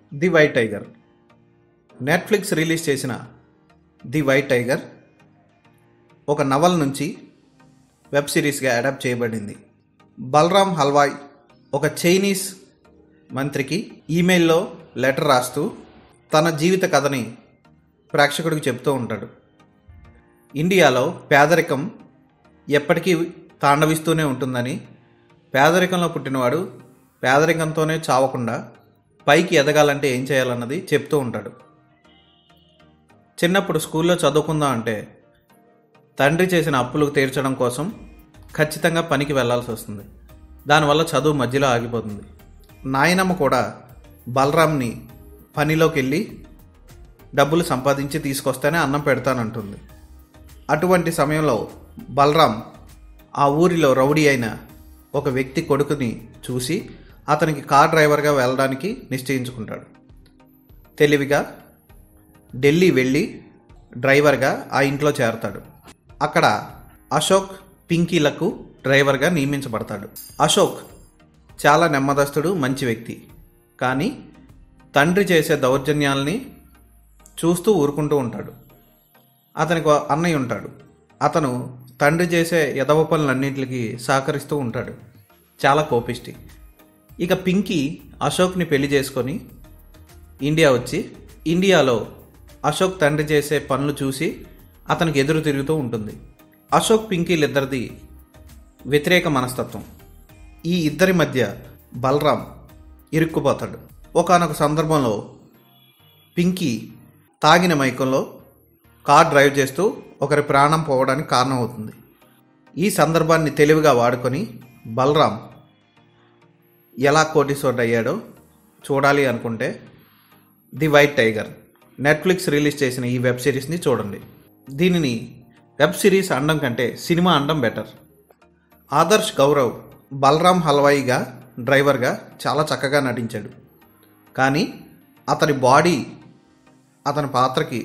the White Tiger Netflix release చేసిన the White Tiger ఒక novel నుంచి వెబ్ సిరీస్గా అడాప్ట్ చేయబడింది బలరామ్ హల్వాయ్ ఒక చైనీస్ మంత్రికి ఈమెయిల్లో లెటర్ రాస్తూ తన జీవిత కథని ప్రేక్షకుడికి చెప్తూ ఉంటాడు ఇండియాలో పేదరికం ఎప్పటికీ తాండవిస్తూనే ఉంటుందని పేదరికంలో పుట్టినవాడు పేదరికంతోనే చావకుండా పైకి ఎదగాలంటే ఏం చేయాలన్నది చెప్తూ ఉంటాడు చిన్నప్పుడు స్కూల్లో చదువుకుందాం అంటే తండ్రి చేసిన అప్పులకు తీర్చడం కోసం ఖచ్చితంగా పనికి వెళ్ళాల్సి వస్తుంది దానివల్ల చదువు మధ్యలో ఆగిపోతుంది నాయనమ్మ కూడా బలరాంని పనిలోకి వెళ్ళి డబ్బులు సంపాదించి తీసుకొస్తేనే అన్నం పెడతానంటుంది అటువంటి సమయంలో బలరాం ఆ ఊరిలో రౌడీ అయిన ఒక వ్యక్తి కొడుకుని చూసి అతనికి కార్ డ్రైవర్గా వెళ్ళడానికి నిశ్చయించుకుంటాడు తెలివిగా ఢిల్లీ వెళ్ళి డ్రైవర్గా ఆ ఇంట్లో చేరతాడు అక్కడ అశోక్ పింకీలకు డ్రైవర్గా నియమించబడతాడు అశోక్ చాలా నెమ్మదస్తుడు మంచి వ్యక్తి కానీ తండ్రి చేసే దౌర్జన్యాల్ని చూస్తూ ఊరుకుంటూ ఉంటాడు అతనికి ఒక అన్నయ్య ఉంటాడు అతను తండ్రి చేసే ఎదవ పనులన్నింటికి సహకరిస్తూ ఉంటాడు చాలా కోపిష్టి ఇక పింకీ అశోక్ని పెళ్లి చేసుకొని ఇండియా వచ్చి ఇండియాలో అశోక్ తండ్రి చేసే పనులు చూసి అతనికి ఎదురు తిరుగుతూ ఉంటుంది అశోక్ పింకీలిద్దరిది వ్యతిరేక మనస్తత్వం ఈ ఇద్దరి మధ్య బలరాం ఇరుక్కుపోతాడు ఒకానొక సందర్భంలో పింకీ తాగిన మైకంలో కార్ డ్రైవ్ చేస్తూ ఒకరి ప్రాణం పోవడానికి కారణమవుతుంది ఈ సందర్భాన్ని తెలివిగా వాడుకొని బలరాం ఎలా కోటీశ్వరుడు అయ్యాడో చూడాలి అనుకుంటే the White Tiger Netflix release చేసిన ఈ వెబ్ సిరీస్ని చూడండి దీనిని వెబ్ సిరీస్ అనడం కంటే సినిమా అనడం బెటర్ ఆదర్శ్ గౌరవ్ బలరాం హల్వాయిగా డ్రైవర్గా చాలా చక్కగా నటించాడు కానీ అతని బాడీ అతని పాత్రకి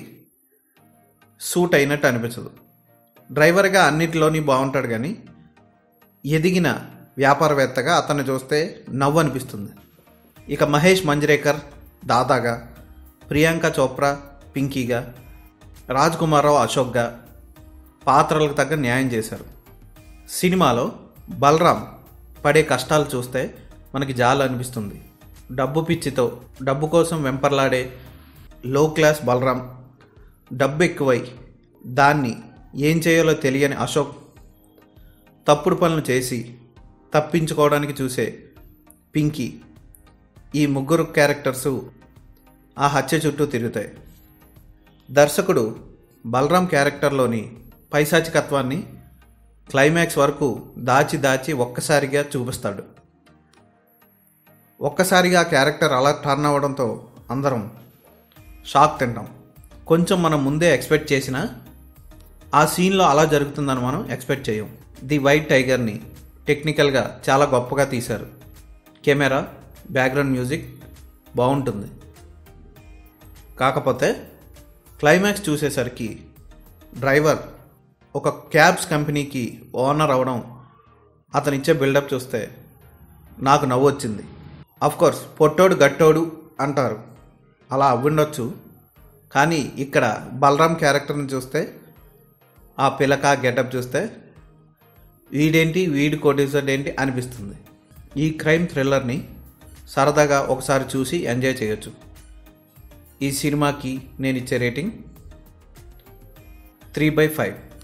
సూట్ అయినట్టు అనిపించదు డ్రైవర్గా అన్నిటిలోని బాగుంటాడు కానీ ఎదిగిన వ్యాపారవేత్తగా అతన్ని చూస్తే నవ్వు అనిపిస్తుంది ఇక మహేష్ మంజ్రేకర్ దాదాగా ప్రియాంక చోప్రా పింకీగా రాజ్ కుమార్రావు అశోక్గా పాత్రలకు తగ్గ న్యాయం చేశారు సినిమాలో బలరాం పడే కష్టాలు చూస్తే మనకి జాలు అనిపిస్తుంది డబ్బు పిచ్చితో డబ్బు కోసం వెంపర్లాడే లో క్లాస్ బలరాం డబ్బు ఎక్కువై దాన్ని ఏం చేయాలో తెలియని అశోక్ తప్పుడు పనులు చేసి తప్పించుకోవడానికి చూసే పింకీ ఈ ముగ్గురు క్యారెక్టర్సు ఆ హత్య చుట్టూ తిరుగుతాయి దర్శకుడు బలరాం క్యారెక్టర్లోని పైశాచికత్వాన్ని క్లైమాక్స్ వరకు దాచి దాచి ఒక్కసారిగా చూపిస్తాడు ఒక్కసారిగా ఆ క్యారెక్టర్ అలా టర్న్ అవ్వడంతో అందరం షాక్ తింటాం కొంచెం మనం ముందే ఎక్స్పెక్ట్ చేసిన ఆ సీన్లో అలా జరుగుతుందని మనం ఎక్స్పెక్ట్ చేయం ది వైట్ టైగర్ని టెక్నికల్గా చాలా గొప్పగా తీశారు కెమెరా బ్యాక్గ్రౌండ్ మ్యూజిక్ బాగుంటుంది కాకపోతే క్లైమాక్స్ చూసేసరికి డ్రైవర్ ఒక క్యాబ్స్ కంపెనీకి ఓనర్ అవడం అతను ఇచ్చే బిల్డప్ చూస్తే నాకు నవ్వు వచ్చింది కోర్స్ పొట్టోడు గట్టోడు అంటారు అలా అవ్వుండొచ్చు కానీ ఇక్కడ బలరాం క్యారెక్టర్ని చూస్తే ఆ పిలక గెటప్ చూస్తే వీడేంటి వీడి కోటేశ్వరుడు ఏంటి అనిపిస్తుంది ఈ క్రైమ్ థ్రిల్లర్ని సరదాగా ఒకసారి చూసి ఎంజాయ్ చేయొచ్చు ఈ సినిమాకి నేను ఇచ్చే రేటింగ్ త్రీ బై ఫైవ్